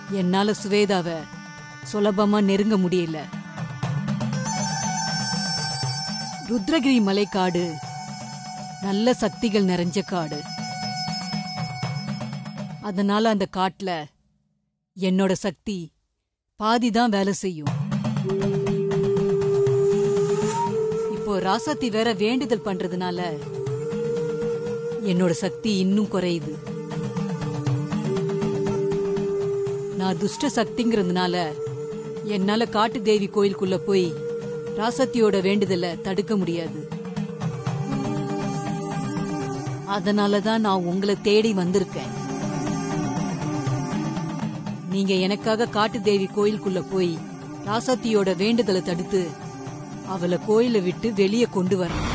என்னால சுவேதாவ சுலபமா நெருங்க முடியல ருத்ரகிரி மலைக்காடு நல்ல சக்திகள் நிறைஞ்ச காடு அதனால அந்த காட்டுல என்னோட சக்தி பாதி தான் வேலை செய்யும் இப்போ ராசாத்தி வேற வேண்டுதல் பண்றதுனால என்னோட சக்தி இன்னும் குறையுது நான் துஷ்ட சக்திங்கிறதுனால என்னால காட்டு தேவி கோயிலுக்குள்ள போய் ராசத்தியோட வேண்டுதலை தடுக்க முடியாது அதனால தான் நான் உங்களை தேடி வந்திருக்கேன் நீங்க எனக்காக காட்டு தேவி கோயிலுக்குள்ள போய் ராசாத்தியோட வேண்டுதலை தடுத்து அவளை கோயிலை விட்டு வெளியே கொண்டு வரணும்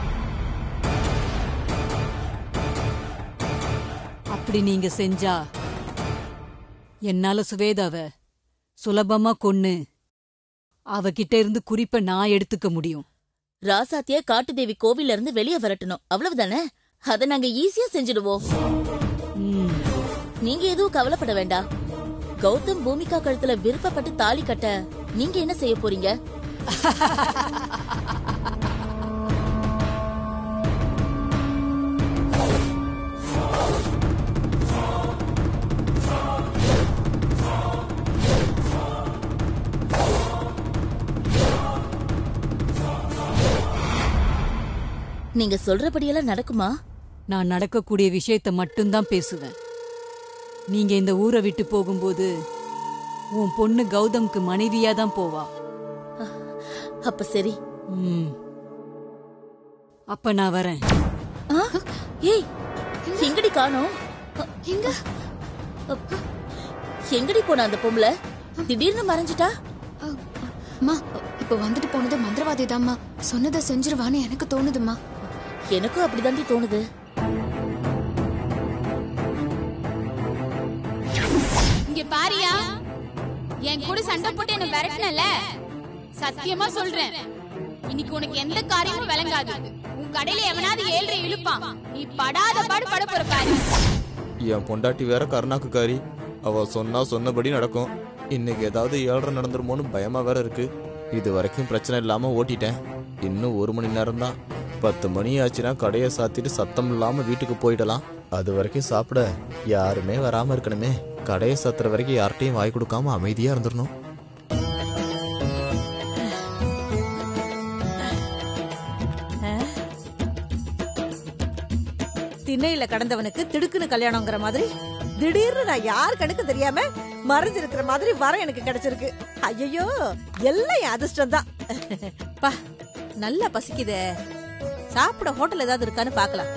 அப்படி நீங்க செஞ்சா என்னால சுவேதாவ சுலபமா கொன்னு அவகிட்ட இருந்து குறிப்பை நான் எடுத்துக்க முடியும் ராசாத்திய காட்டுதேவி கோவில்ல இருந்து வெளியே வரட்டணும் அவ்வளவுதானே அத நாங்க ஈஸியா செஞ்சிடுவோம் ம், நீங்க எதுவும் கவலைப்பட வேண்டாம் கௌதம் பூமிகா கழுத்துல விருப்பப்பட்டு தாலி கட்ட நீங்க என்ன செய்ய போறீங்க நீங்க சொல்றபடியெல்லாம் நடக்குமா நான் நடக்கக்கூடிய விஷயத்த மட்டும்தான் பேசுவேன் நீங்க இந்த ஊரை விட்டு போகும்போது உன் பொண்ணு கௌதம்க்கு மனைவியா தான் போவா அப்ப சரி ம். அப்ப நான் வரேன் ஆ? ஏய் எங்கடி காணோம் எங்க எங்கடி போன அந்த பொம்பளை திடீர்னு மறைஞ்சிட்டா அம்மா இப்ப வந்துட்டு போனது மந்திரவாதி தாம்மா சொன்னதை செஞ்சிருவான்னு எனக்கு தோணுதும்மா எனக்கும் அப்படிதாண்டி தோணுது இங்க பாரியா என் கூட சண்டை போட்டு என்ன விரட்டினல சத்தியமா சொல்றேன் இன்னைக்கு உனக்கு எந்த காரியமும் விளங்காது உன் கடையில எவனாவது ஏழ்ரை இழுப்பான் நீ படாத பாடு பட போற பாரு என் பொண்டாட்டி வேற கருணாக்குக்காரி அவ சொன்னா சொன்னபடி நடக்கும் இன்னைக்கு ஏதாவது ஏழ்ரை நடந்துருமோன்னு பயமா வேற இருக்கு இது வரைக்கும் பிரச்சனை இல்லாம ஓட்டிட்டேன் இன்னும் ஒரு மணி நேரம் தான் பத்து மணி ஆச்சுன்னா கடையை சாத்திட்டு சத்தம் இல்லாம வீட்டுக்கு போயிடலாம் அது வரைக்கும் சாப்பிட யாருமே வராம இருக்கணுமே கடையை சாத்துற வரைக்கும் யார்கிட்டயும் வாய் கொடுக்காம அமைதியா இருந்துடணும் திண்ணையில கடந்தவனுக்கு திடுக்குன்னு கல்யாணங்கிற மாதிரி திடீர்னு நான் யார் கணக்கு தெரியாம மறைஞ்சிருக்கிற மாதிரி வர எனக்கு கிடைச்சிருக்கு ஐயோ எல்லாம் என் அதிர்ஷ்டம் தான் பா நல்லா பசிக்குதே சாப்பிட ஹோட்டல் ஏதாவது இருக்கான்னு பார்க்கலாம்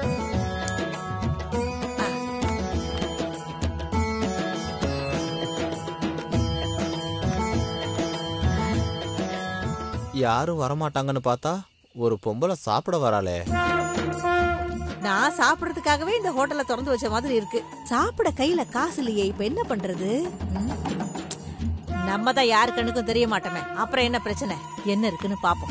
யாரும் வரமாட்டாங்கன்னு பார்த்தா ஒரு பொம்பளை சாப்பிட வராளே நான் சாப்பிடறதுக்காகவே இந்த ஹோட்டலை திறந்து வச்ச மாதிரி இருக்கு சாப்பிட கையில காசு இல்லையே இப்ப என்ன பண்றது ம்? நம்ம தான் யார் கண்ணுக்கும் தெரிய மாட்டோமே அப்புறம் என்ன பிரச்சனை என்ன இருக்குன்னு பாப்போம்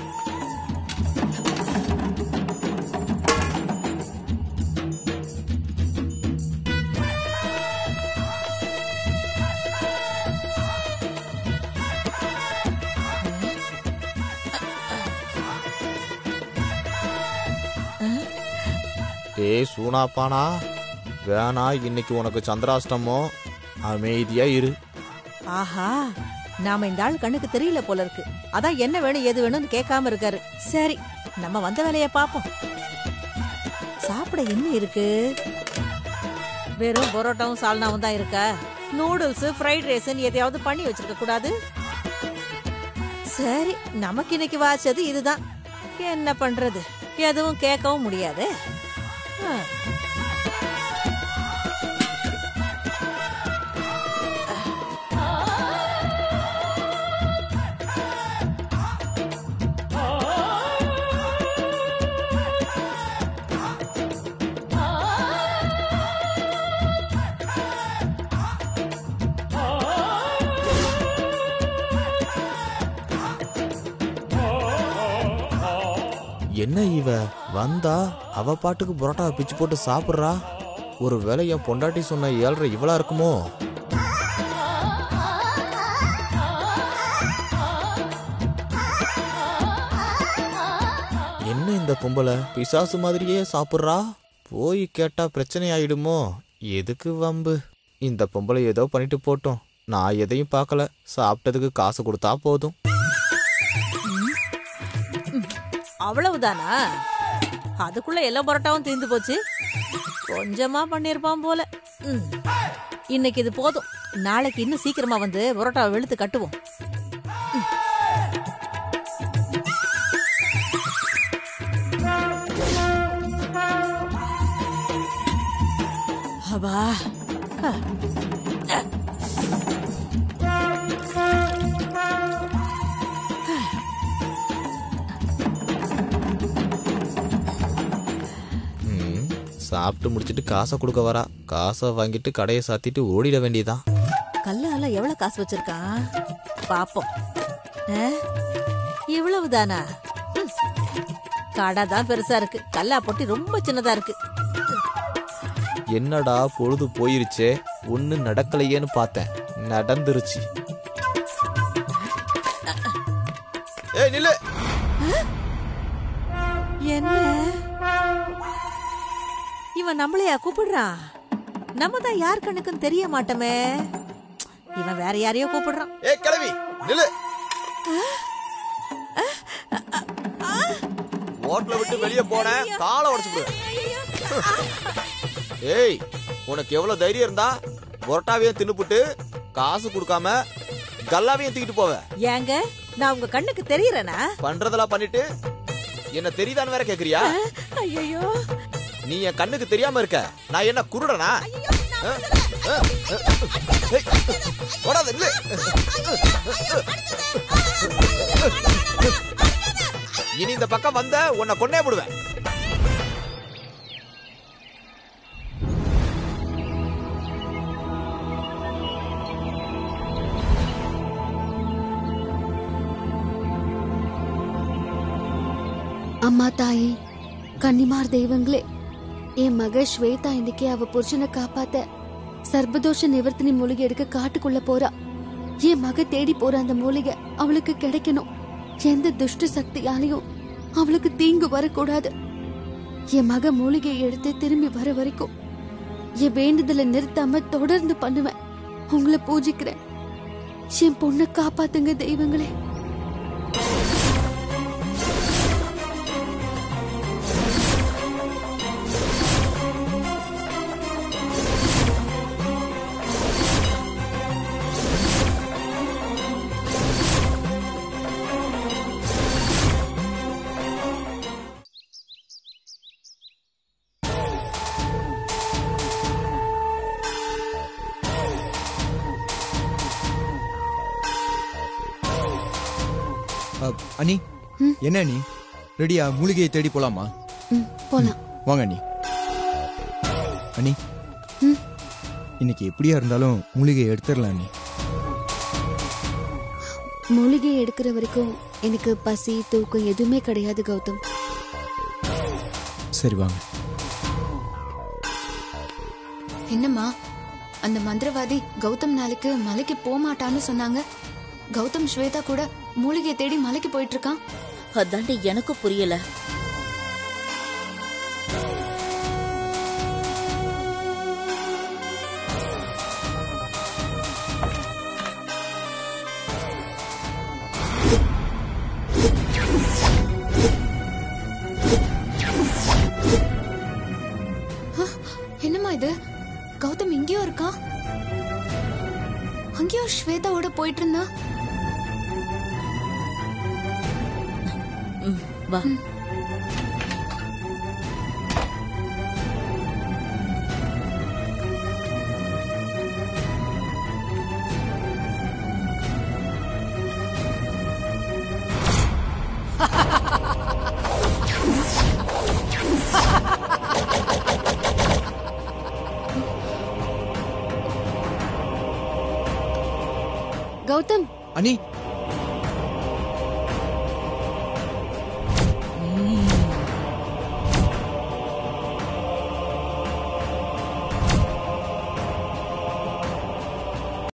ஏய் சூனாப்பானா வேணா இன்னைக்கு உனக்கு சந்திராஷ்டமோ அமைதியா இரு ஆஹா நாம இந்த ஆள் கண்ணுக்கு தெரியல போல இருக்கு அதான் என்ன வேணும் ஏது வேணும்னு கேட்காம இருக்காரு சரி நம்ம வந்த வேலைய பாப்போம் சாப்பிட என்ன இருக்கு வெறும் பரோட்டாவும் சால்னாவும் தான் இருக்கா நூடுல்ஸ் ஃப்ரைட் ரைஸ்னு எதையாவது பண்ணி வச்சிருக்க கூடாது சரி நமக்கு இன்னைக்கு வாச்சது இதுதான் என்ன பண்றது எதுவும் கேட்கவும் முடியாது என்ன இவ வந்தா அவ பாட்டுக்கு புரோட்டா பிச்சு போட்டு சாப்பிட்றா ஒரு வேளை என் பொண்டாட்டி சொன்ன ஏழ்ரை இவளா இருக்குமோ இந்த பொம்பளை பிசாசு மாதிரியே சாப்பிட்றா போய் கேட்டா பிரச்சனை ஆயிடுமோ எதுக்கு வம்பு இந்த பொம்பளை ஏதோ பண்ணிட்டு போட்டோம் நான் எதையும் பார்க்கல சாப்பிட்டதுக்கு காசு கொடுத்தா போதும் அவ்வளவுதானா அதுக்குள்ள எல்லா பரோட்டாவும் தீர்ந்து போச்சு கொஞ்சமா பண்ணிருப்பான் போல ம். இன்னைக்கு இது போதும் நாளைக்கு இன்னும் சீக்கிரமா வந்து பரோட்டாவை வெளுத்து கட்டுவோம் ம். அப்பா ஆ. ம், சாப்பிட்டு முடிச்சிட்டு காசை கொடுக்க வரா காசை வாங்கிட்டு கடையை சாத்திட்டு ஓடிட வேண்டியதான் கல்லால எவ்வளவு காசு வச்சிருக்கான் பாப்போம் ஆ? இவ்வளவுதானா ம். கடை தான் பெருசா இருக்கு கல்லா பொட்டி ரொம்ப சின்னதா இருக்கு என்னடா பொழுது போயிருச்சே ஒண்ணு நடக்கலையேன்னு பார்த்தேன் நடந்துருச்சு ஏய் நில்லு என்ன இவன் நம்மளையா கூப்பிடுறான் நம்ம தான் யார் கண்ணுக்கும் தெரிய மாட்டோமே இவன் வேற யாரையோ கூப்பிடுறான் ஏய் கிளவி நில்லு ஓட்டல விட்டு வெளியே போன காலை உடைச்சு போடுவேன் ஏய் உனக்கு எவ்வளவு தைரியம் இருந்தா பொரோட்டாவையும் தின்னுப்புட்டு காசு கொடுக்காம கல்லாவையும் தூக்கிட்டு போவ ஏங்க நான் உங்க கண்ணுக்கு தெரியறேனா பண்றதெல்லாம் பண்ணிட்டு என்ன தெரியுதான்னு வேற கேக்குறியா ஐயோ நீ என் கண்ணுக்கு தெரியாம இருக்க நான் என்ன குருடனா அஹ், அஹ், அஹ், ஏய், ஓடாத, நில்லு. இனி இந்த பக்கம் வந்த உன்னை கொன்னே விடுவேன் அம்மா தாயே கன்னிமார் தெய்வங்களே என் மக ஸ்வேதா இன்னைக்கு அவ புருஷனை காப்பாத்த சர்பதோஷ நிவர்த்தினி மூலிகை எடுக்க காட்டுக்குள்ள போறா என் மக தேடி போற அந்த மூலிகை அவளுக்கு கிடைக்கணும் எந்த துஷ்ட சக்தியாலையும் அவளுக்கு தீங்கு வரக்கூடாது என் மக மூலிகையை எடுத்து திரும்பி வர வரைக்கும் என் வேண்டுதலை நிறுத்தாம தொடர்ந்து பண்ணுவேன் உங்களை பூஜிக்கிறேன் என் பொண்ணை காப்பாத்துங்க தெய்வங்களே அ, அண்ணி என்ன அண்ணி ரெடியா மூலிகையை தேடி போலாமா ம், போலாம் வாங்க அண்ணி அண்ணி ம். இன்னைக்கு எப்படியா இருந்தாலும் மூலிகையை எடுத்துடலாம் அண்ணி மூலிகையை எடுக்கிற வரைக்கும் எனக்கு பசி தூக்கம் எதுவுமே கிடையாது கௌதம் சரி வாங்க என்னம்மா அந்த மந்திரவாதி கௌதம் நாளைக்கு மலைக்கு போக மாட்டான்னு சொன்னாங்க கௌதம் ஸ்வேதா கூட மூலிகையை தேடி மலைக்கு போயிட்டு இருக்கான் அதாண்டி எனக்கும் புரியல என்னம்மா இது கௌதம் இங்கேயும் இருக்கான் அங்கேயும் ஸ்வேதாவோட போயிட்டு இருந்தா ம், வா கௌதம் அண்ணி